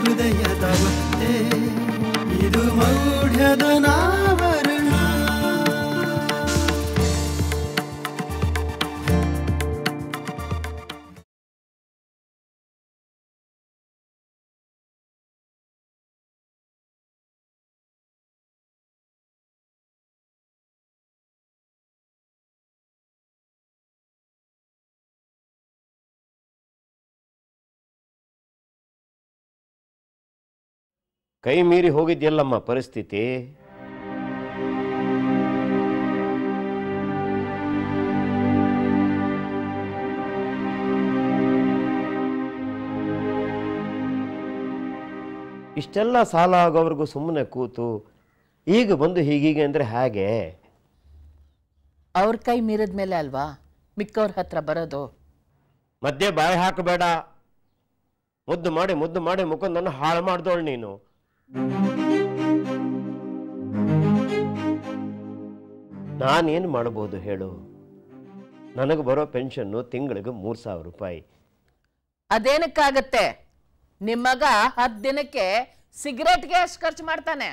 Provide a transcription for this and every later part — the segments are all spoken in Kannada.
ಹೃದಯದ ಒತ್ತೆ ಇದು ಮೌಢ್ಯದ ನಾವರಣ ಕೈ ಮೀರಿ ಹೋಗಿದ್ಯಲ್ಲಮ್ಮ ಪರಿಸ್ಥಿತಿ ಇಷ್ಟೆಲ್ಲ ಸಾಲ ಆಗೋವರೆಗೂ ಸುಮ್ಮನೆ ಕೂತು ಈಗ ಬಂದು ಹೀಗೀಗೆ ಅಂದರೆ ಹೇಗೆ ಅವ್ರ ಕೈ ಮೀರಿದ ಮೇಲೆ ಅಲ್ವಾ ಮಿಕ್ಕವ್ರ ಹತ್ರ ಬರೋದು ಮಧ್ಯೆ ಬಾಯಿ ಹಾಕಬೇಡ ಮುದ್ದು ಮಾಡಿ ಮುದ್ದು ಮಾಡಿ ಮುಖಂದನ್ನು ಹಾಳು ಮಾಡ್ದೋಳು ನೀನು ನಾನೇನು ಮಾಡ್ಬೋದು ಹೇಳು ನನಗೆ ಬರೋ ಪೆನ್ಷನ್ನು ತಿಂಗಳಿಗೆ ಮೂರು ಸಾವಿರ ರೂಪಾಯಿ ಅದೇನಕ್ಕಾಗತ್ತೆ ನಿಮ್ಮಗ ಹತ್ತು ದಿನಕ್ಕೆ ಸಿಗರೇಟ್ಗೆ ಎಷ್ಟು ಖರ್ಚು ಮಾಡ್ತಾನೆ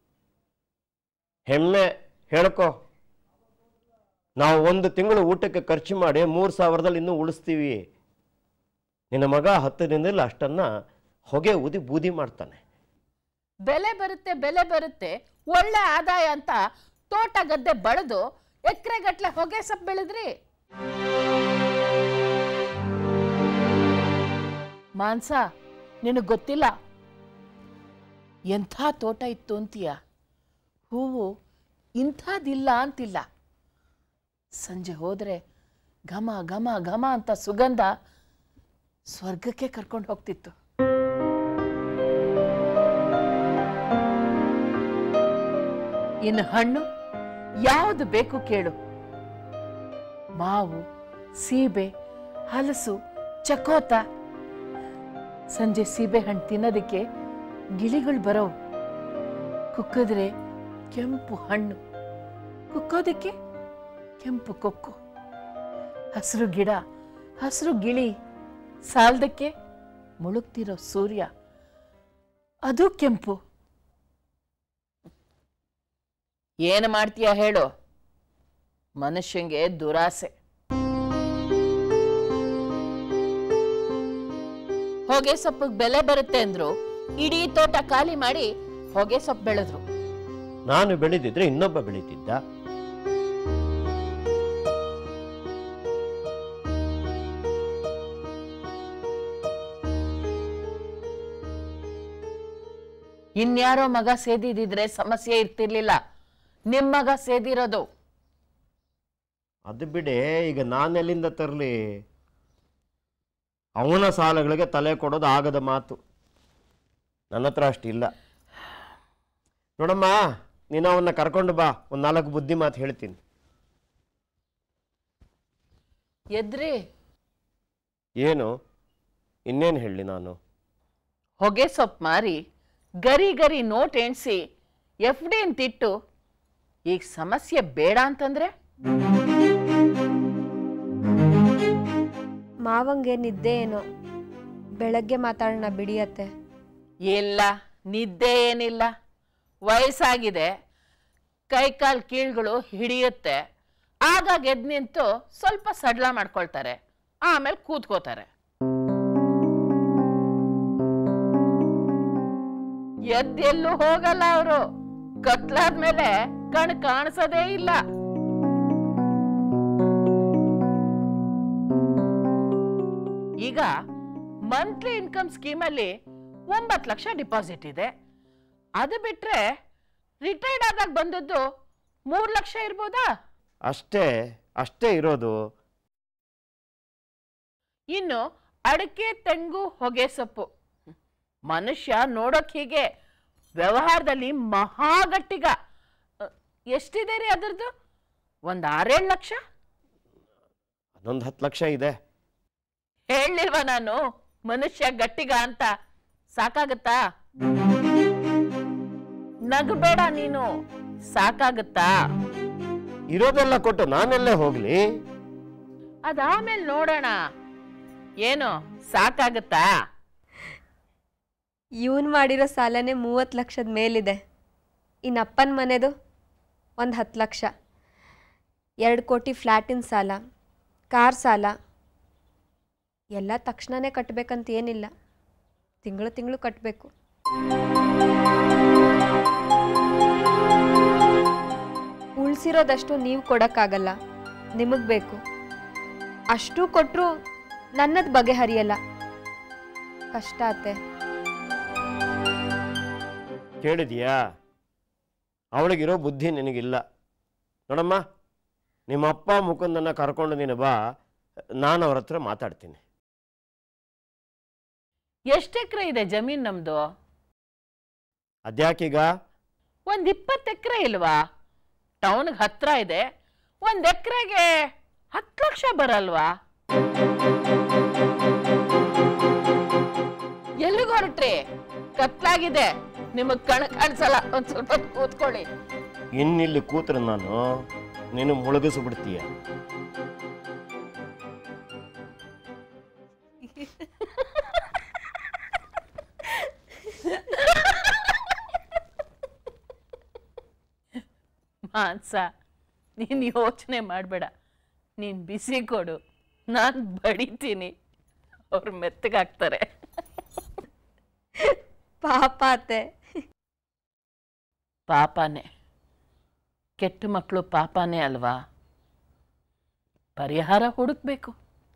ಹೆಮ್ಮೆ ಹೇಳ್ಕೊ ನಾವು ಒಂದು ತಿಂಗಳು ಊಟಕ್ಕೆ ಖರ್ಚು ಮಾಡಿ ಮೂರು ಸಾವಿರದಲ್ಲಿ ಇನ್ನೂ ಉಳಿಸ್ತೀವಿ ನಿನ್ನ ಮಗ ಹತ್ತು ದಿನದಲ್ಲಿ ಅಷ್ಟನ್ನ ಹೊಗೆ ಊದಿ ಬೂದಿ ಮಾಡ್ತಾನೆ ಬೆಲೆ ಬರುತ್ತೆ ಬೆಲೆ ಬರುತ್ತೆ ಒಳ್ಳೆ ಆದಾಯ ಅಂತ ತೋಟ ಗದ್ದೆ ಬಳದು ಎಕರೆಗಟ್ಲೆ ಹೊಗೆ ಸಪ್ ಬೆಳೆದ್ರಿ ಮಾನ್ಸ ನಿನಗೆ ಗೊತ್ತಿಲ್ಲ ಎಂಥ ತೋಟ ಇತ್ತು ಅಂತೀಯ ಹೂವು ಇಂಥದ್ದಿಲ್ಲ ಅಂತಿಲ್ಲ ಸಂಜೆ ಹೋದರೆ ಘಮ ಘಮ ಘಮ ಅಂತ ಸುಗಂಧ ಸ್ವರ್ಗಕ್ಕೆ ಕರ್ಕೊಂಡು ಹೋಗ್ತಿತ್ತು ಇನ್ನು ಹಣ್ಣು ಯಾವುದು ಬೇಕು ಕೇಳು ಮಾವು ಸೀಬೆ ಹಲಸು ಚಕೋತ ಸಂಜೆ ಸೀಬೆ ಹಣ್ಣು ತಿನ್ನೋದಕ್ಕೆ ಗಿಳಿಗಳು ಬರೋವು ಕುಕ್ಕಿದ್ರೆ ಕೆಂಪು ಹಣ್ಣು ಕುಕ್ಕೋದಕ್ಕೆ ಕೆಂಪು ಕೊಕ್ಕು ಹಸಿರು ಗಿಡ ಹಸಿರು ಗಿಳಿ ಸಾಲದಕ್ಕೆ ಮುಳುಗ್ತಿರೋ ಸೂರ್ಯ ಅದು ಕೆಂಪು ಏನು ಮಾಡ್ತೀಯ ಹೇಳು ಮನುಷ್ಯಂಗೆ ದುರಾಸೆ ಹೊಗೆ ಸೊಪ್ಪಿಗೆ ಬೆಲೆ ಬರುತ್ತೆ ಅಂದ್ರು ಇಡೀ ತೋಟ ಖಾಲಿ ಮಾಡಿ ಹೊಗೆ ಸೊಪ್ಪು ಬೆಳೆದ್ರು ನಾನು ಬೆಳೆದಿದ್ರೆ ಇನ್ನೊಬ್ಬ ಬೆಳೀತಿದ್ದ ಇನ್ಯಾರೋ ಮಗ ಸೇದಿದಿದ್ರೆ ಸಮಸ್ಯೆ ಇರ್ತಿರ್ಲಿಲ್ಲ ನಿಮ್ ಮಗ ಸೇದಿರೋದು ಅದು ಬಿಡೆ ಈಗ ನಾನೆಲ್ಲಿಂದ ತರಲಿ ಅವನ ಸಾಲಗಳಿಗೆ ತಲೆ ಕೊಡೋದು ಆಗದ ಮಾತು ನನ್ನ ಹತ್ರ ಅಷ್ಟಿಲ್ಲ ನೋಡಮ್ಮ ನೀನು ಅವನ್ನ ಕರ್ಕೊಂಡು ಬಾ ಒಂದು ನಾಲ್ಕು ಬುದ್ಧಿ ಮಾತು ಹೇಳ್ತೀನಿ ಎದ್ರಿ ಏನು ಇನ್ನೇನು ಹೇಳಲಿ ನಾನು ಹೊಗೆ ಸೊಪ್ಪು ಮಾರಿ ಗರಿ ಗರಿ ನೋಟ್ ಎಣ್ಸಿ ಎಫ್ ಡಿ ತಿಟ್ಟು ಈಗ ಸಮಸ್ಯೆ ಬೇಡ ಅಂತಂದ್ರೆ ಮಾವಂಗೆ ನಿದ್ದೆ ಏನೋ ಬೆಳಗ್ಗೆ ಮಾತಾಡೋಣ ಬಿಡಿಯತ್ತೆ ಇಲ್ಲ ನಿದ್ದೆ ಏನಿಲ್ಲ ವಯಸ್ಸಾಗಿದೆ ಕೈಕಾಲು ಕೀಳುಗಳು ಹಿಡಿಯುತ್ತೆ ಆಗಾಗ ಎದ್ದು ನಿಂತು ಸ್ವಲ್ಪ ಸಡ್ಲ ಮಾಡ್ಕೊಳ್ತಾರೆ ಆಮೇಲೆ ಕೂತ್ಕೋತಾರೆ ಎದ್ದೆಲ್ಲೂ ಹೋಗಲ್ಲ ಅವರು ಕತ್ಲಾದ್ಮೇಲೆ ಕಣ್ ಕಾಣಿಸೋದೇ ಇಲ್ಲ ಈಗ ಮಂತ್ಲಿ ಇನ್ಕಮ್ ಸ್ಕೀಮಲ್ಲಿ ಒಂಬತ್ತು ಲಕ್ಷ ಡಿಪಾಸಿಟ್ ಇದೆ ಅದು ಬಿಟ್ರೆ ರಿಟೈರ್ಡ್ ಆದಾಗ ಬಂದದ್ದು ಮೂರು ಲಕ್ಷ ಇರ್ಬೋದಾ ಅಷ್ಟೇ ಅಷ್ಟೇ ಇರೋದು ಇನ್ನು ಅಡಿಕೆ ತೆಂಗು ಹೊಗೆ ಸೊಪ್ಪು ಮನುಷ್ಯ ನೋಡೋಕ್ ಹೀಗೆ ವ್ಯವಹಾರದಲ್ಲಿ ಮಹಾಗಟ್ಟಿಗ ಅ, ಎಷ್ಟಿದೆ ರೀ ಅದ್ರದ್ದು ಒಂದು ಆರೇಳು ಲಕ್ಷ ಅದೊಂದು ಹತ್ತು ಲಕ್ಷ ಇದೆ ಹೇಳಲಿಲ್ವ ನಾನು ಮನುಷ್ಯ ಗಟ್ಟಿಗ ಅಂತ ಸಾಕಾಗತ್ತಾ ನಗಬೇಡ ನೀನು ಸಾಕಾಗತ್ತಾ ಇರೋದೆಲ್ಲ ಕೊಟ್ಟು ನಾನೆಲ್ಲೇ ಹೋಗ್ಲಿ ಅದಾಮೇಲೆ ನೋಡೋಣ ಏನು ಸಾಕಾಗತ್ತಾ ಇವನು ಮಾಡಿರೋ ಸಾಲನೇ ಮೂವತ್ತು ಲಕ್ಷದ ಮೇಲಿದೆ ಇನ್ನು ಅಪ್ಪನ ಮನೆದು ಒಂದು ಹತ್ತು ಲಕ್ಷ ಎರಡು ಕೋಟಿ ಫ್ಲ್ಯಾಟಿನ ಸಾಲ ಕಾರ್ ಸಾಲ ಎಲ್ಲ ತಕ್ಷಣನೇ ಕಟ್ಟಬೇಕಂತ ಏನಿಲ್ಲ ತಿಂಗಳು ತಿಂಗಳು ಕಟ್ಟಬೇಕು ಉಳಿಸಿರೋದಷ್ಟು ನೀವು ಕೊಡೋಕ್ಕಾಗಲ್ಲ ನಿಮಗೆ ಬೇಕು ಅಷ್ಟು ಕೊಟ್ಟರು ನನ್ನದು ಬಗೆಹರಿಯಲ್ಲ ಕಷ್ಟ ಆತೆ ಕೇಳಿದ್ಯಾ ಅವಳಿಗಿರೋ ಬುದ್ಧಿ ನಿನಗಿಲ್ಲ ನೋಡಮ್ಮ ನಿಮ್ಮ ಅಪ್ಪ ಮುಕುಂದನ್ನ ಕರ್ಕೊಂಡು ನೀನು ಬಾ ನಾನು ಅವ್ರ ಹತ್ರ ಮಾತಾಡ್ತೀನಿ ಎಷ್ಟು ಎಕರೆ ಇದೆ ಜಮೀನ್ ನಮ್ದು ಅದ್ಯಾಕೀಗ ಒಂದ್ ಇಪ್ಪತ್ತು ಎಕರೆ ಇಲ್ವಾ ಟೌನ್ಗೆ ಹತ್ರ ಇದೆ ಒಂದ್ ಎಕರೆಗೆ ಹತ್ತು ಲಕ್ಷ ಬರಲ್ವಾ ಎಲ್ಲಿಗೆ ಹೊರಟ್ರಿ ಕತ್ಲಾಗಿದೆ ನಿಮಗ್ ಕಣ್ ಕಾಣಿಸಲ್ಲ ಒಂದ್ ಸ್ವಲ್ಪ ಹೊತ್ತು ಕೂತ್ಕೊಳ್ಳಿ ಇನ್ನಿಲ್ಲಿ ಕೂತ್ರೆ ನಾನು ನೀನು ಮುಳುಗಿಸ್ಬಿಡ್ತೀಯ ಮಾನ್ಸ ನೀನು ಯೋಚನೆ ಮಾಡಬೇಡ ನೀನು ಬಿಸಿ ಕೊಡು ನಾನು ಬಡಿತೀನಿ ಅವ್ರು ಮೆತ್ತಗಾಗ್ತಾರೆ ಪಾಪ ಅತ್ತೆ ಪಾಪನೇ ಕೆಟ್ಟ ಮಕ್ಕಳು ಪಾಪನೇ ಅಲ್ವಾ ಪರಿಹಾರ ಹುಡುಕ್ಬೇಕು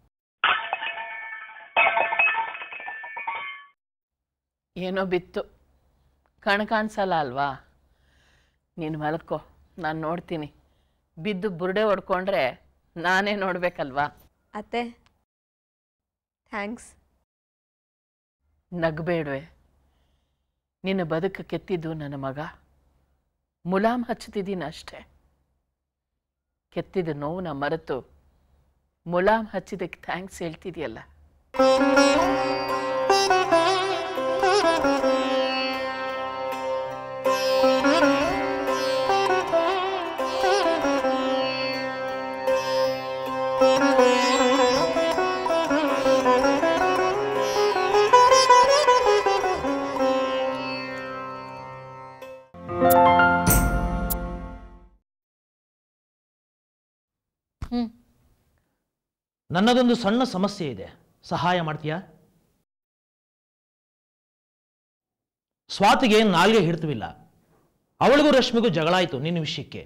ಏನೋ ಬಿತ್ತು ಕಣ್ ಕಾಣಿಸಲ್ಲ ಅಲ್ವಾ ನೀನು ಮಲ್ಕೋ ನಾನು ನೋಡ್ತೀನಿ ಬಿದ್ದು ಬುರುಡೆ ಹೊಡ್ಕೊಂಡ್ರೆ ನಾನೇ ನೋಡ್ಬೇಕಲ್ವಾ ಅತ್ತೆ ಥ್ಯಾಂಕ್ಸ್ ನಗಬೇಡ್ವೆ ನಿನ್ನ ಬದುಕು ಕೆತ್ತಿದ್ದು ನನ್ನ ಮಗ ಮುಲಾಮ್ ಹಚ್ಚುತ್ತಿದ್ದೀನಿ ಅಷ್ಟೇ ಕೆತ್ತಿದ ನೋವನ್ನ ಮರೆತು ಮುಲಾಮ್ ಹಚ್ಚಿದ್ದಕ್ಕೆ ಥ್ಯಾಂಕ್ಸ್ ಹೇಳ್ತಿದ್ಯಲ್ಲ ಹ್ಮ್ ನನ್ನದೊಂದು ಸಣ್ಣ ಸಮಸ್ಯೆ ಇದೆ ಸಹಾಯ ಮಾಡ್ತೀಯಾ ಸ್ವಾತಿಗೆ ನಾಲ್ಗೆ ಹಿಡ್ತವಿಲ್ಲ ಅವಳಿಗೂ ರಶ್ಮಿಗೂ ಜಗಳ ಆಯ್ತು ನಿನ್ನ ವಿಷಯಕ್ಕೆ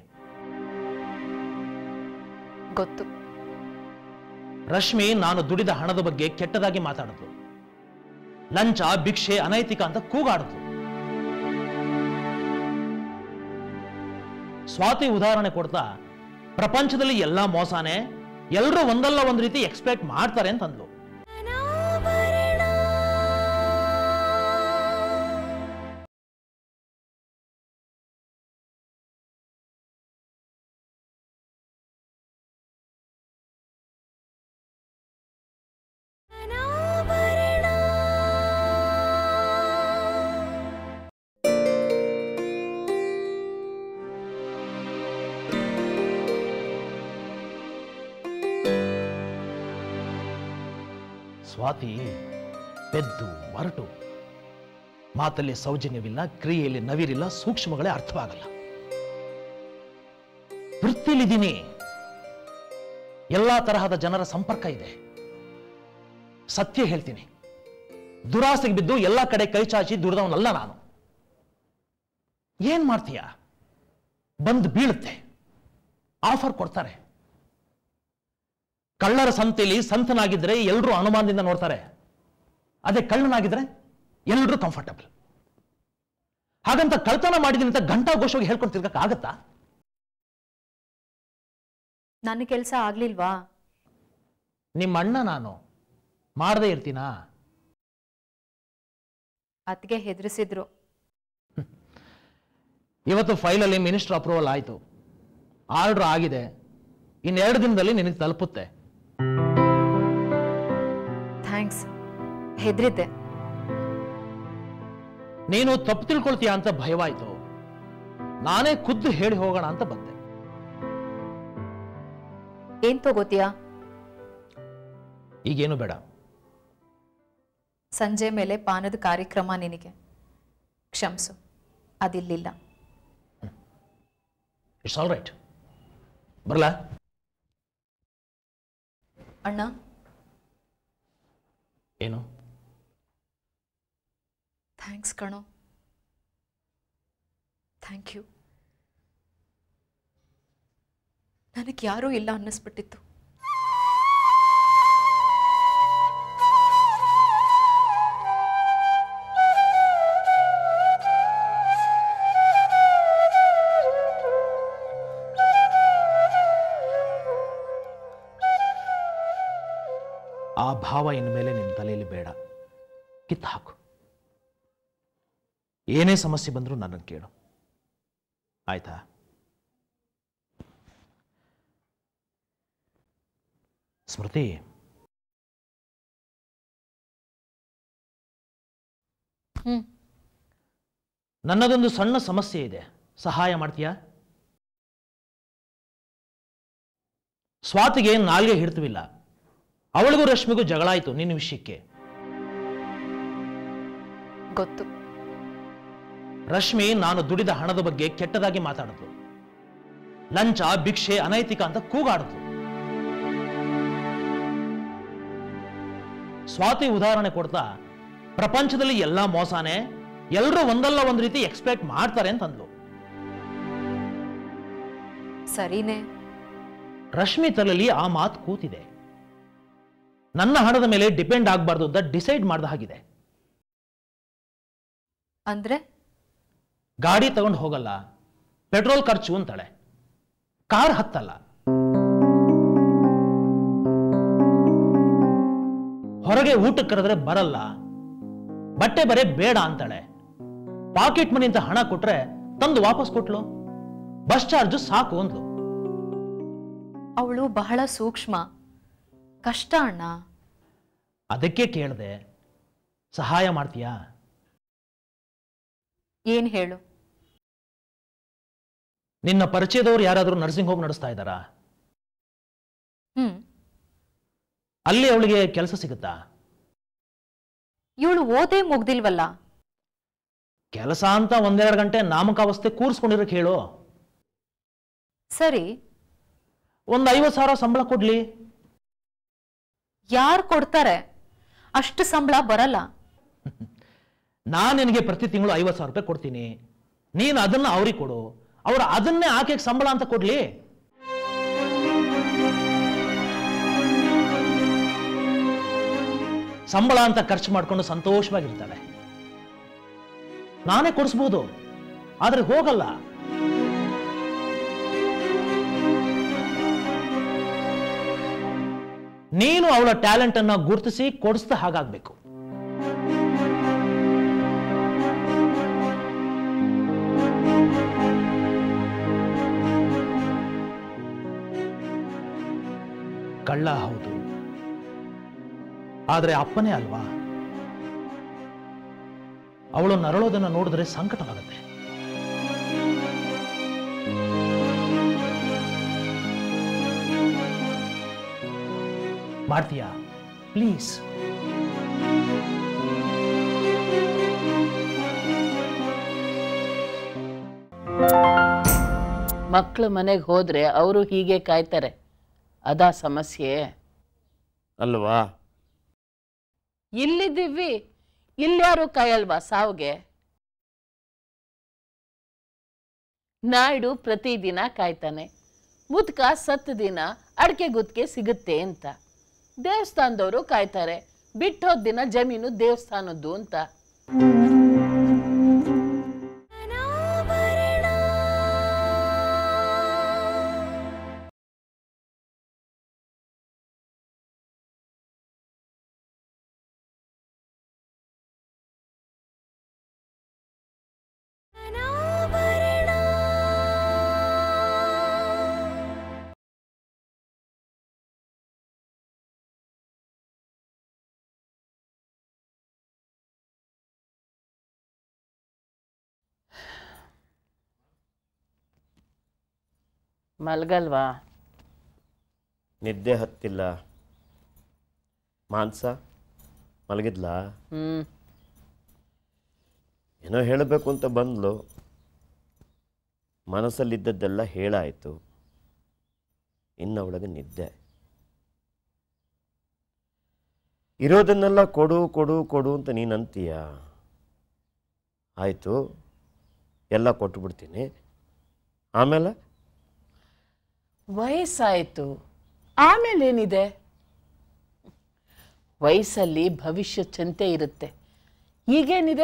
ಗೊತ್ತು ರಶ್ಮಿ ನಾನು ದುಡಿದ ಹಣದ ಬಗ್ಗೆ ಕೆಟ್ಟದಾಗಿ ಮಾತಾಡಿದ್ಲು ಲಂಚ ಭಿಕ್ಷೆ ಅನೈತಿಕ ಅಂತ ಕೂಗಾಡಿದ್ಲು ಸ್ವಾತಿ ಉದಾಹರಣೆ ಕೊಡ್ತಾ ಪ್ರಪಂಚದಲ್ಲಿ ಎಲ್ಲಾ ಮೋಸಾನೇ ಎಲ್ಲರೂ ಒಂದಲ್ಲ ಒಂದ್ ರೀತಿ ಎಕ್ಸ್ಪೆಕ್ಟ್ ಮಾಡ್ತಾರೆ ಅಂತಂದ್ಲು ಸ್ವಾತಿ ಪೆದ್ದು ಹೊರಟು ಮಾತಲ್ಲಿ ಸೌಜನ್ಯವಿಲ್ಲ ಕ್ರಿಯೆಯಲ್ಲಿ ನವಿರಿಲ್ಲ ಸೂಕ್ಷ್ಮಗಳೇ ಅರ್ಥವಾಗಲ್ಲ ವೃತ್ತಿಲಿದ್ದೀನಿ ಎಲ್ಲಾ ತರಹದ ಜನರ ಸಂಪರ್ಕ ಇದೆ ಸತ್ಯ ಹೇಳ್ತೀನಿ ದುರಾಸೆಗೆ ಬಿದ್ದು ಎಲ್ಲಾ ಕಡೆ ಕೈ ಚಾಚಿ ದುಡ್ದವನಲ್ಲ ನಾನು ಏನ್ ಮಾಡ್ತೀಯ ಬಂದು ಬೀಳುತ್ತೆ ಆಫರ್ ಕೊಡ್ತಾರೆ ಕಳ್ಳರ ಸಂತೆಯಲ್ಲಿ ಸಂತನಾಗಿದ್ರೆ ಎಲ್ಲರೂ ಅನುಮಾನದಿಂದ ನೋಡ್ತಾರೆ ಅದೇ ಕಳ್ಳನಾಗಿದ್ರೆ ಎಲ್ಲರೂ ಕಂಫರ್ಟಬಲ್ ಹಾಗಂತ ಕಳ್ತನ ಮಾಡಿದೀನಿ ಅಂತ ಗಂಟಾ ಘೋಷವಾಗಿ ಹೇಳ್ಕೊಂಡು ತಿರ್ಗಕ್ಕೆ ಆಗತ್ತಾ ನನ್ನ ಕೆಲಸ ಆಗ್ಲಿಲ್ವಾ ನಿಮ್ಮ ಅಣ್ಣ ನಾನು ಮಾಡದೇ ಇರ್ತೀನಾ ಅತ್ಗೆ ಹೆದರಿಸಿದ್ರು ಇವತ್ತು ಫೈಲಲ್ಲಿ ಮಿನಿಸ್ಟರ್ ಅಪ್ರೂವಲ್ ಆಯಿತು ಆರ್ಡರ್ ಆಗಿದೆ ಇನ್ನೆರಡು ದಿನದಲ್ಲಿ ನಿನಗೆ ತಲುಪುತ್ತೆ ಥ್ಯಾಂಕ್ಸ್ ಹೆದರಿದ್ದೆ ನೀನು ತಪ್ಪು ತಿಳ್ಕೊಳ್ತೀಯ ಅಂತ ಭಯವಾಯ್ತು ನಾನೇ ಖುದ್ದು ಹೇಳಿ ಹೋಗೋಣ ಅಂತ ಬಂದೆ ಏನ್ ತಗೋತೀಯಾ ಈಗೇನು ಬೇಡ ಸಂಜೆ ಮೇಲೆ ಪಾನದ ಕಾರ್ಯಕ್ರಮ ನಿನಗೆ ಕ್ಷಮಿಸು ಅದಿಲ್ಲಿಲ್ಲ ಇಟ್ಸ್ ಆಲ್ ರೈಟ್ ಬರಲಾ ಅಣ್ಣ ಏನು ಥ್ಯಾಂಕ್ಸ್ ಕಣೋ ಥ್ಯಾಂಕ್ ಯು ನನಗೆ ಯಾರೂ ಇಲ್ಲ ಅನ್ನಿಸ್ಬಿಟ್ಟಿತ್ತು ಆ ಭಾವ ಇನ್ಮೇಲೆ ನಿಮ್ಮ ತಲೆಯಲ್ಲಿ ಬೇಡ ಕಿತ್ತು ಹಾಕು ಏನೇ ಸಮಸ್ಯೆ ಬಂದರೂ ನನ್ನನ್ನು ಕೇಳು ಆಯ್ತಾ ಸ್ಮೃತಿ ಹ್ಮ್ ನನ್ನದೊಂದು ಸಣ್ಣ ಸಮಸ್ಯೆ ಇದೆ ಸಹಾಯ ಮಾಡ್ತೀಯಾ ಸ್ವಾತಿಗೆ ನಾಲ್ಗೆ ಹಿಡ್ತವಿಲ್ಲ ಅವಳಿಗೂ ರಶ್ಮಿಗೂ ಜಗಳ ಆಯ್ತು ನಿನ್ನ ವಿಷಯಕ್ಕೆ ಗೊತ್ತು ರಶ್ಮಿ ನಾನು ದುಡಿದ ಹಣದ ಬಗ್ಗೆ ಕೆಟ್ಟದಾಗಿ ಮಾತಾಡಿದ್ಲು ಲಂಚ ಭಿಕ್ಷೆ ಅನೈತಿಕ ಅಂತ ಕೂಗಾಡಿದ್ಲು ಸ್ವಾತಿ ಉದಾಹರಣೆ ಕೊಡ್ತಾ ಪ್ರಪಂಚದಲ್ಲಿ ಎಲ್ಲಾ ಮೋಸಾನೇ ಎಲ್ಲರೂ ಒಂದಲ್ಲ ಒಂದು ರೀತಿ ಎಕ್ಸ್ಪೆಕ್ಟ್ ಮಾಡ್ತಾರೆ ಅಂತಂದ್ಲು ಸರಿನೇ ರಶ್ಮಿ ತಲೆಯಲ್ಲಿ ಆ ಮಾತು ಕೂತಿದೆ ನನ್ನ ಹಣದ ಮೇಲೆ ಡಿಪೆಂಡ್ ಆಗಬಾರ್ದು ಅಂತ ಡಿಸೈಡ್ ಮಾಡ್ದ ಹಾಗಿದೆ ಅಂದ್ರೆ ಗಾಡಿ ತಗೊಂಡು ಹೋಗಲ್ಲ ಪೆಟ್ರೋಲ್ ಖರ್ಚು ಅಂತಾಳೆ ಕಾರ್ ಹತ್ತಲ್ಲ ಹೊರಗೆ ಊಟಕ್ಕೆ ಕರೆದ್ರೆ ಬರಲ್ಲ ಬಟ್ಟೆ ಬರೆ ಬೇಡ ಅಂತಾಳೆ ಪಾಕೆಟ್ ಮನಿ ಅಂತ ಹಣ ಕೊಟ್ರೆ ತಂದು ವಾಪಸ್ ಕೊಟ್ಲು ಬಸ್ ಚಾರ್ಜ್ ಸಾಕು ಅಂದ್ಲು ಅವಳು ಬಹಳ ಸೂಕ್ಷ್ಮ ಕಷ್ಟ ಅಣ್ಣ ಅದಕ್ಕೆ ಕೇಳಿದೆ ಸಹಾಯ ಮಾಡ್ತೀಯಾ ಏನ್ ಹೇಳು ನಿನ್ನ ಪರಿಚಯದವ್ರು ಯಾರಾದರೂ ನರ್ಸಿಂಗ್ ಹೋಮ್ ನಡೆಸ್ತಾ ಇದ್ದಾರಾ ಹ್ಮ್ ಅಲ್ಲಿ ಅವಳಿಗೆ ಕೆಲಸ ಸಿಗುತ್ತಾ ಇವಳು ಓದೇ ಮುಗ್ದಿಲ್ವಲ್ಲ ಕೆಲಸ ಅಂತ ಒಂದೆರಡು ಗಂಟೆ ನಾಮಕಾವಸ್ಥೆ ಕೂರಿಸ್ಕೊಂಡಿರಕ್ಕೆ ಹೇಳು ಸರಿ ಒಂದು ಐವತ್ತು ಸಾವಿರ ಸಂಬಳ ಕೊಡ್ಲಿ ಯಾರು ಕೊಡ್ತಾರೆ ಅಷ್ಟು ಸಂಬಳ ಬರಲ್ಲ ನಾನು ನಿನಗೆ ಪ್ರತಿ ತಿಂಗಳು ಐವತ್ತು ಸಾವಿರ ರೂಪಾಯಿ ಕೊಡ್ತೀನಿ ನೀನು ಅದನ್ನ ಅವ್ರಿಗೆ ಕೊಡು ಅವ್ರು ಅದನ್ನೇ ಆಕೆಗೆ ಸಂಬಳ ಅಂತ ಕೊಡ್ಲಿ ಸಂಬಳ ಅಂತ ಖರ್ಚು ಮಾಡ್ಕೊಂಡು ಸಂತೋಷವಾಗಿರ್ತಾಳೆ ನಾನೇ ಕೊಡಿಸ್ಬೋದು ಆದ್ರೆ ಹೋಗಲ್ಲ ನೀನು ಅವಳ ಟ್ಯಾಲೆಂಟ್ ಅನ್ನ ಗುರುತಿಸಿ ಕೊಡಿಸ್ದ ಹಾಗಾಗ್ಬೇಕು ಕಳ್ಳ ಹೌದು ಆದ್ರೆ ಅಪ್ಪನೇ ಅಲ್ವಾ ಅವಳು ನರಳೋದನ್ನ ನೋಡಿದ್ರೆ ಸಂಕಟವಾಗುತ್ತೆ ಮಾಡ್ತೀಯಾ ಪ್ಲೀಸ್ ಮಕ್ಕಳು ಮನೆಗೆ ಹೋದ್ರೆ ಅವರು ಹೀಗೆ ಕಾಯ್ತಾರೆ ಅದಾ ಸಮಸ್ಯೆ ಅಲ್ವಾ ಇಲ್ಲಿದ್ದೀವಿ ಇಲ್ಯಾರು ಕಾಯಲ್ವಾ ಸಾವ್ಗೆ ನಾಯ್ಡು ಪ್ರತಿದಿನ ಕಾಯ್ತಾನೆ ಮುದ್ಕ ಸತ್ತು ದಿನ ಅಡಿಕೆ ಗುತ್ತಿಗೆ ಸಿಗುತ್ತೆ ಅಂತ ದೇವಸ್ಥಾನದವರು ಕಾಯ್ತಾರೆ ಬಿಟ್ಟೋದ್ ದಿನ ಜಮೀನು ದೇವಸ್ಥಾನದ್ದು ಅಂತ ಮಲ್ಗಲ್ವಾ ನಿದ್ದೆ ಹತ್ತಿಲ್ಲ ಮಾಂಸ ಮಲಗಿದ್ಲಾ ಹ್ಮ್ ಏನೋ ಹೇಳಬೇಕು ಅಂತ ಬಂದ್ಲು ಮನಸ್ಸಲ್ಲಿದ್ದದ್ದೆಲ್ಲ ಹೇಳಾಯಿತು ಇನ್ನು ಅವಳಿಗೆ ನಿದ್ದೆ ಇರೋದನ್ನೆಲ್ಲ ಕೊಡು ಕೊಡು ಕೊಡು ಅಂತ ನೀನು ಅಂತೀಯ ಆಯಿತು ಎಲ್ಲ ಕೊಟ್ಬಿಡ್ತೀನಿ ಆಮೇಲೆ ವಯಸ್ಸಾಯಿತು ಆಮೇಲೆ ಏನಿದೆ ವಯಸ್ಸಲ್ಲಿ ಭವಿಷ್ಯ ಚಿಂತೆ ಇರುತ್ತೆ ಈಗೇನಿದೆ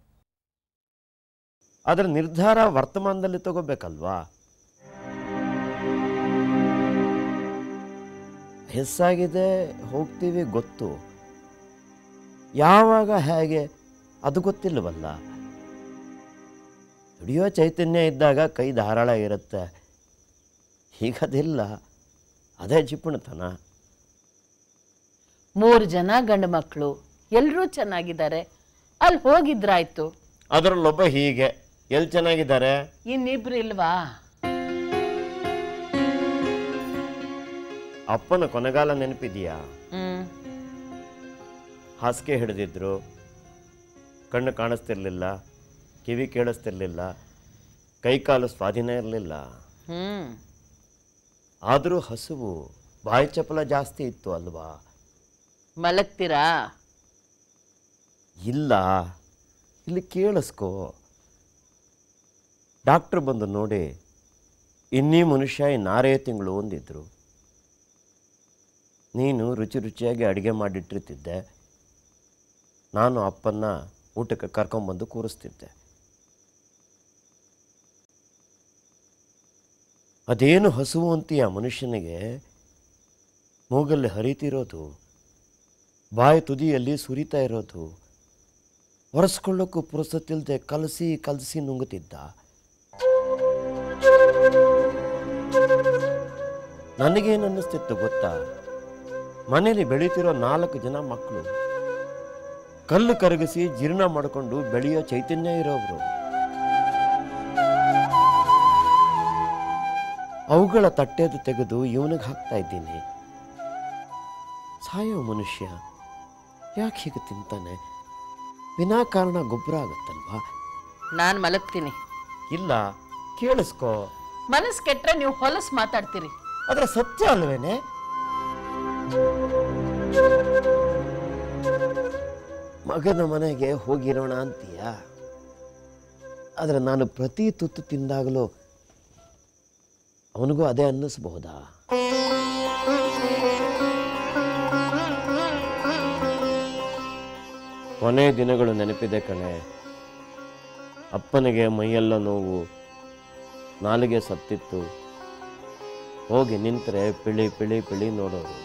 ಅದರ ನಿರ್ಧಾರ ವರ್ತಮಾನದಲ್ಲಿ ತಗೋಬೇಕಲ್ವಾ ಹೆಸ್ಸಾಗಿದೆ ಹೋಗ್ತೀವಿ ಗೊತ್ತು ಯಾವಾಗ ಹೇಗೆ ಅದು ಗೊತ್ತಿಲ್ಲವಲ್ಲ ದುಡಿಯೋ ಚೈತನ್ಯ ಇದ್ದಾಗ ಕೈ ಧಾರಾಳ ಇರುತ್ತೆ ಈಗ ಅದಿಲ್ಲ ಅದೇ ಜಿಪುಣತನ ಮೂರು ಜನ ಗಂಡು ಮಕ್ಕಳು ಎಲ್ಲರೂ ಚೆನ್ನಾಗಿದ್ದಾರೆ ಅಲ್ಲಿ ಹೋಗಿದ್ರಾಯ್ತು ಅದರಲ್ಲೊಬ್ಬ ಹೀಗೆ ಎಲ್ಲಿ ಚೆನ್ನಾಗಿದ್ದಾರೆ ಇನ್ನಿಬ್ರು ಇಲ್ವಾ ಅಪ್ಪನ ಕೊನೆಗಾಲ ನೆನಪಿದೆಯಾ ಹ್ಮ್ ಹಾಸಿಗೆ ಹಿಡಿದಿದ್ರು ಕಣ್ಣು ಕಾಣಿಸ್ತಿರ್ಲಿಲ್ಲ ಕಿವಿ ಕೇಳಿಸ್ತಿರ್ಲಿಲ್ಲ ಕೈಕಾಲು ಸ್ವಾಧೀನ ಇರಲಿಲ್ಲ ಹ್ಮ್ ಆದರೂ ಹಸುವು ಬಾಯಿ ಚಪಲ ಜಾಸ್ತಿ ಇತ್ತು ಅಲ್ವಾ ಮಲಗ್ತೀರಾ ಇಲ್ಲ ಇಲ್ಲಿ ಕೇಳಿಸ್ಕೋ ಡಾಕ್ಟ್ರ್ ಬಂದು ನೋಡಿ ಇನ್ನೀ ಮನುಷ್ಯ ಇನ್ನಾರೇ ತಿಂಗಳು ಒಂದಿದ್ರು ನೀನು ರುಚಿ ರುಚಿಯಾಗಿ ಅಡುಗೆ ಮಾಡಿಟ್ಟಿರ್ತಿದ್ದೆ ನಾನು ಅಪ್ಪನ್ನ ಊಟಕ್ಕೆ ಕರ್ಕೊಂಬಂದು ಕೂರಿಸ್ತಿದ್ದೆ ಅದೇನು ಹಸುವು ಅಂತೀಯ ಮನುಷ್ಯನಿಗೆ ಮೂಗಲ್ಲಿ ಹರಿತಿರೋದು ಬಾಯಿ ತುದಿಯಲ್ಲಿ ಸುರಿತಾ ಇರೋದು ಒರೆಸ್ಕೊಳ್ಳೋಕ್ಕೂ ಪುರಸತ್ತಿಲ್ಲದೆ ಕಲಸಿ ಕಲಸಿ ನುಂಗುತ್ತಿದ್ದ ನನಗೇನು ಅನ್ನಿಸ್ತಿತ್ತು ಗೊತ್ತಾ ಮನೇಲಿ ಬೆಳೀತಿರೋ ನಾಲ್ಕು ಜನ ಮಕ್ಕಳು ಕಲ್ಲು ಕರಗಿಸಿ ಜೀರ್ಣ ಮಾಡಿಕೊಂಡು ಬೆಳೆಯೋ ಚೈತನ್ಯ ಇರೋರು ಅವುಗಳ ತಟ್ಟೆದು ತೆಗೆದು ಇವನಿಗೆ ಹಾಕ್ತಾ ಇದ್ದೀನಿ ಸಾಯೋ ಮನುಷ್ಯ ಯಾಕೆ ಹೀಗೆ ತಿಂತಾನೆ ವಿನಾಕಾರಣ ಗೊಬ್ಬರ ಆಗತ್ತಲ್ವಾ ನಾನು ಮಲಗ್ತೀನಿ ಇಲ್ಲ ಕೇಳಿಸ್ಕೋ ಮನಸ್ಸು ಕೆಟ್ರೆ ನೀವು ಹೊಲಸು ಮಾತಾಡ್ತೀರಿ ಅದರ ಸತ್ಯ ಅಲ್ವೇನೆ ಮಗನ ಮನೆಗೆ ಹೋಗಿರೋಣ ಅಂತೀಯ ಆದರೆ ನಾನು ಪ್ರತಿ ತುತ್ತು ತಿಂದಾಗಲೂ ಅವನಿಗೂ ಅದೇ ಅನ್ನಿಸ್ಬಹುದಾ ಕೊನೆ ದಿನಗಳು ನೆನಪಿದೆ ಕಣೆ ಅಪ್ಪನಿಗೆ ಮೈಯೆಲ್ಲ ನೋವು ನಾಲಿಗೆ ಸತ್ತಿತ್ತು ಹೋಗಿ ನಿಂತರೆ ಪಿಳಿ ಪಿಳಿ ಪಿಳಿ ನೋಡೋರು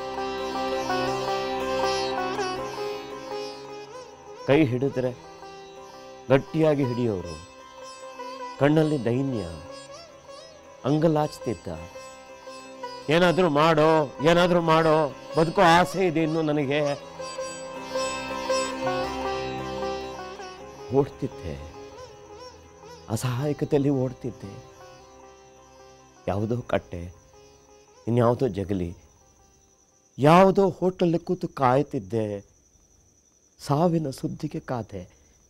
ಕೈ ಹಿಡಿದ್ರೆ ಗಟ್ಟಿಯಾಗಿ ಹಿಡಿಯೋರು ಕಣ್ಣಲ್ಲಿ ದೈನ್ಯ ಅಂಗಲಾಚ್ತಿದ್ದ ಏನಾದರೂ ಮಾಡೋ ಏನಾದರೂ ಮಾಡೋ ಬದುಕೋ ಆಸೆ ಇದೆ ಇನ್ನು ನನಗೆ ಓಡ್ತಿದ್ದೆ ಅಸಹಾಯಕತೆಯಲ್ಲಿ ಓಡ್ತಿದ್ದೆ ಯಾವುದೋ ಕಟ್ಟೆ ಇನ್ಯಾವುದೋ ಜಗಲಿ ಯಾವುದೋ ಹೋಟೆಲ್ ಕೂತು ಕಾಯ್ತಿದ್ದೆ ಸಾವಿನ ಸುದ್ದಿಗೆ ಕಾದೆ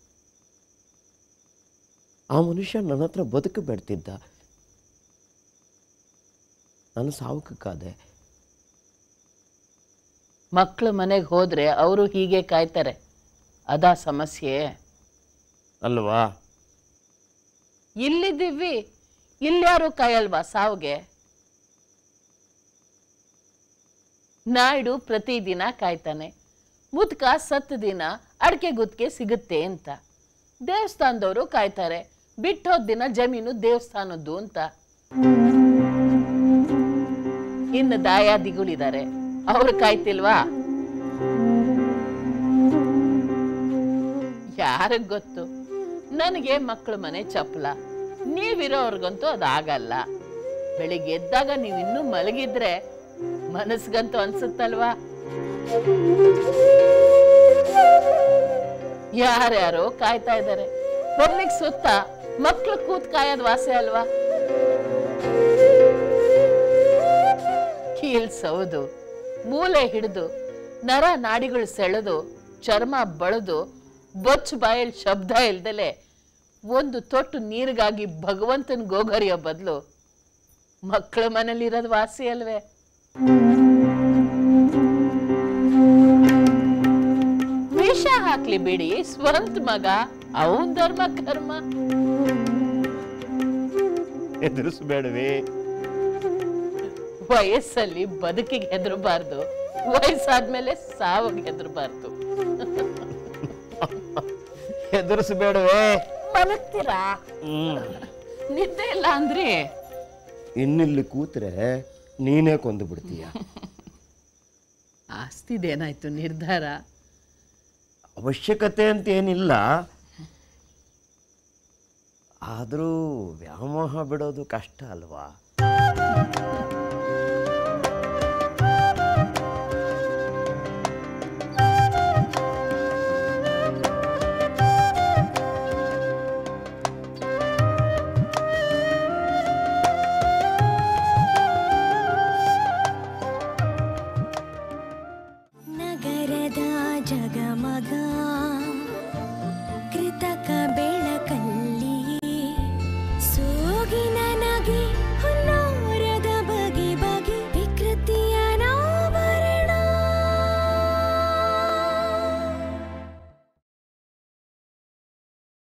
ಆ ಮನುಷ್ಯ ನನ್ನ ಹತ್ರ ಬದುಕು ಬೆಡ್ತಿದ್ದ ನಾನು ಸಾವುಕ್ಕೆ ಕಾದೆ ಮಕ್ಕಳು ಮನೆಗೆ ಹೋದ್ರೆ ಅವರು ಹೀಗೆ ಕಾಯ್ತಾರೆ ಅದಾ ಸಮಸ್ಯೆ ಅಲ್ವಾ ಇಲ್ಲಿದ್ದೀವಿ ಇಲ್ಯಾರು ಕಾಯಲ್ವಾ ಸಾವಿಗೆ ನಾಯ್ಡು ಪ್ರತಿದಿನ ಕಾಯ್ತಾನೆ ಮುದ್ಕ ಸತ್ತು ದಿನ ಅಡಿಕೆ ಗುತ್ತಿಗೆ ಸಿಗುತ್ತೆ ಅಂತ ದೇವಸ್ಥಾನದವರು ಕಾಯ್ತಾರೆ ಬಿಟ್ಟೋದ್ ದಿನ ಜಮೀನು ದೇವಸ್ಥಾನದ್ದು ಅಂತ ಇನ್ನು ದಾಯಾದಿಗಳಿದ್ದಾರೆ ಅವ್ರು ಕಾಯ್ತಿಲ್ವಾ ಯಾರಿಗ್ ಗೊತ್ತು ನನಗೆ ಮಕ್ಕಳ ಮನೆ ಚಪ್ಪಲ ನೀವಿರೋರ್ಗಂತೂ ಅದಾಗಲ್ಲ ಬೆಳಿಗ್ಗೆ ಎದ್ದಾಗ ನೀವು ಇನ್ನೂ ಮಲಗಿದ್ರೆ ಮನಸ್ಗಂತೂ ಅನ್ಸುತ್ತಲ್ವಾ ಯಾರ್ಯಾರೋ ಕಾಯ್ತಾ ಇದ್ದಾರೆ ಬರ್ಲಿಕ್ಕೆ ಸುತ್ತ ಮಕ್ಳು ಕೂತ್ ಕಾಯೋದ್ ವಾಸೆ ಅಲ್ವಾ ಕೀಲ್ ಸೌದು ಮೂಲೆ ಹಿಡಿದು ನರ ನಾಡಿಗಳು ಸೆಳೆದು ಚರ್ಮ ಬಳದು ಬೊಚ್ಚು ಬಾಯಲ್ಲಿ ಶಬ್ದ ಇಲ್ದಲೆ ಒಂದು ತೊಟ್ಟು ನೀರಿಗಾಗಿ ಭಗವಂತನ ಗೋಗರಿಯೋ ಬದಲು ಮಕ್ಕಳ ಮನೇಲಿ ಇರೋದು ವಾಸಿ ಅಲ್ವೇ ವಿಷ ಹಾಕ್ಲಿ ಬಿಡಿ ಸ್ವಂತ ಮಗ ಅವನ್ ಧರ್ಮ ಕರ್ಮ ಎದುರಿಸ್ಬೇಡವೇ ವಯಸ್ಸಲ್ಲಿ ಬದುಕಿಗೆ ಹೆದರಬಾರ್ದು ವಯಸ್ಸಾದ್ಮೇಲೆ ಸಾವಿಗೆ ಹೆದರಬಾರ್ದು ಎದುರಿಸ್ಬೇಡವೇ ಮಲಗ್ತೀರಾ ಹ್ಮ್ ನಿದ್ದೆ ಇಲ್ಲ ಅಂದ್ರೆ ಇನ್ನಿಲ್ಲಿ ಕೂತ್ರೆ ನೀನೇ ಕೊಂದು ಬಿಡ್ತೀಯ ಆಸ್ತಿದೇನಾಯ್ತು ನಿರ್ಧಾರ ಅವಶ್ಯಕತೆ ಅಂತ ಏನಿಲ್ಲ ಆದರೂ ವ್ಯಾಮೋಹ ಬಿಡೋದು ಕಷ್ಟ ಅಲ್ವಾ ನಗರದ ಜಗಮಗ